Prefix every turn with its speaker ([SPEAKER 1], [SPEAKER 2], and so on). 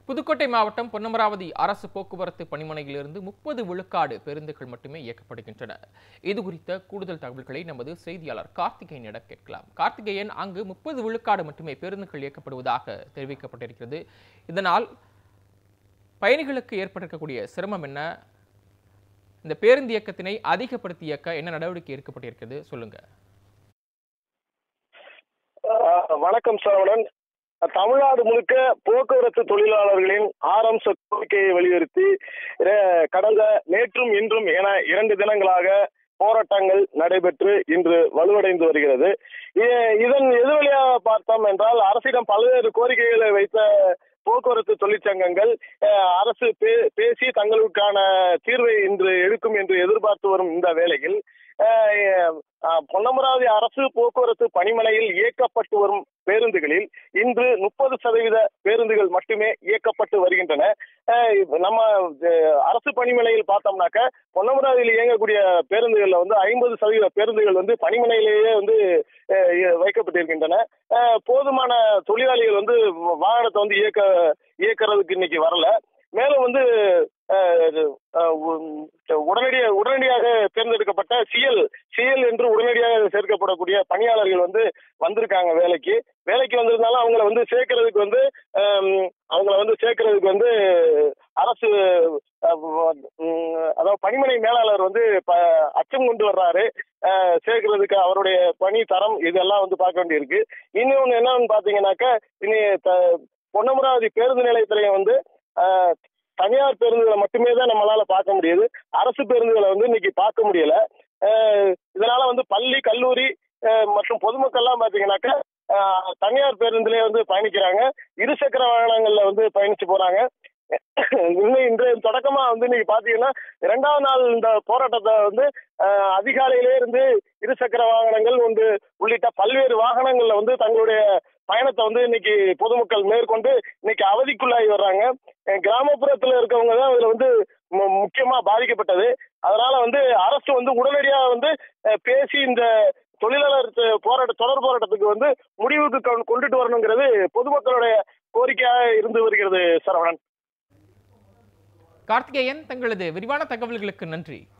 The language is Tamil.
[SPEAKER 1] புதுக்கோட்டை மாவட்டம் பொன்னமராவதி அரசு போக்குவரத்து பணிமனையிலிருந்து முப்பது விழுக்காடு பேருந்துகள் மட்டுமே இயக்கப்படுகின்றன இது குறித்த கூடுதல் தகவல்களை நமது செய்தியாளர் கார்த்திகேயனிடம் கேட்கலாம் கார்த்திகேயன் அங்கு முப்பது விழுக்காடு மட்டுமே பேருந்துகள் இயக்கப்படுவதாக தெரிவிக்கப்பட்டிருக்கிறது இதனால் பயணிகளுக்கு ஏற்பட்டிருக்கக்கூடிய சிரமம் என்ன இந்த பேருந்து இயக்கத்தினை அதிகப்படுத்தி இயக்க என்ன நடவடிக்கை எடுக்கப்பட்டிருக்கிறது சொல்லுங்க
[SPEAKER 2] ஆஹ் வணக்கம் சரவணன் தமிழ்நாடு முழுக்க போக்குவரத்து தொழிலாளர்களின் ஆரம்ச கோரிக்கையை வலியுறுத்தி அஹ் கடந்த நேற்றும் இன்றும் என இரண்டு தினங்களாக போராட்டங்கள் நடைபெற்று இன்று வலுவடைந்து வருகிறது இ- இதன் எதிரொலியாக பார்த்தோம் என்றால் அரசிடம் பல்வேறு கோரிக்கைகளை வைத்த போக்குவரத்து தொழிற்சங்கங்கள் அஹ், அரசு பே- பேசி தங்களுக்கான தீர்வை இன்று எடுக்கும் என்று எதிர்பார்த்து வரும் இந்த வேளையில் அஹ், அஹ், பொன்னமராவதி அரசு போக்குவரத்து பணிமனையில் இயக்கப்பட்டு வரும் பேருந்துகளில் இன்று முப்பது சதவீத பேருந்துகள் மட்டுமே இயக்கப்பட்டு வருகின்றன அஹ், இப்ப நம்ம அஹ், அரசு பணிமனையில் பார்த்தோம்னாக்க பொன்னமராவதியில் இயங்கக்கூடிய பேருந்துகள்ல வந்து ஐம்பது சதவீத பேருந்துகள் வந்து பணிமனையிலேயே வந்து அஹ், இ- வைக்கப்பட்டிருக்கின்றன அஹ், போதுமான தொழிலாளிகள் வந்து வாகனத்தை வந்து இயக்க இயக்கிறதுக்கு இன்னைக்கு வரல மேலும் வந்து அஹ், அஹ், உ- உடனடியாக உடனடியாக தேர்ந்தெடுக்கப்பட்ட சிஎல் சிஎல் என்று உடனடியாக சேர்க்கப்படக்கூடிய பணியாளர்கள் வந்து வந்திருக்காங்க வேலைக்கு வேலைக்கு வந்திருந்தாலும் அவங்கள வந்து சேர்க்கறதுக்கு வந்து ஹம், அவங்கள வந்து சேர்க்கறதுக்கு வந்து அரசு அஹ், உம், அதாவது பணிமனை மேலாளர் வந்து ப- அச்சம் கொண்டு வர்றாரு அஹ், சேர்க்கறதுக்கு அவருடைய பணி தரம் இதெல்லாம் வந்து பார்க்க வேண்டியிருக்கு இன்னொன்று என்னன்னு பார்த்தீங்கன்னாக்க இனி த- பொன்னமராவதி பேருந்து நிலையத்திலையும் வந்து அஹ், தனியார் பேருந்துகளை மட்டுமே தான் நம்மளால பார்க்க முடியுது அரசு பேருந்துகளை வந்து இன்னைக்கு பார்க்க முடியல அஹ், இதனால வந்து பள்ளி கல்லூரி அஹ், மற்றும் பொதுமக்கள்லாம் பார்த்தீங்கன்னாக்கா அஹ், தனியார் பேருந்துலேயே வந்து பயணிக்கிறாங்க இருசக்கர வாகனங்கள்ல வந்து பயணிச்சு போறாங்க இன்னும் இன்றைய தொடக்கமா வந்து இன்னைக்கு பாத்தீங்கன்னா இரண்டாவது நாள் இந்த போராட்டத்தை வந்து அஹ், அதிகாலையிலே இருந்து இருசக்கர வாகனங்கள் வந்து உள்ளிட்ட பல்வேறு வாகனங்கள்ல வந்து தங்களுடைய பயணத்தை வந்து இன்னைக்கு பொதுமக்கள் மேற்கொண்டு இன்னைக்கு அவதிக்குள்ளாகி வர்றாங்க அஹ், கிராமப்புறத்துல இருக்கவங்க தான் இதுல வந்து மு- முக்கியமா பாதிக்கப்பட்டது அதனால வந்து அரசு வந்து உடனடியா வந்து அஹ், பேசி இந்த தொழிலாளர் த- போராட்ட தொடர் போராட்டத்துக்கு வந்து முடிவுக்கு கொண்டு- கொண்டுட்டு வரணுங்கிறது பொதுமக்களுடைய கோரிக்கையாக இருந்து வருகிறது சரவணன்
[SPEAKER 1] கார்த்திகேயன் தங்களது விரிவான தகவல்களுக்கு நன்றி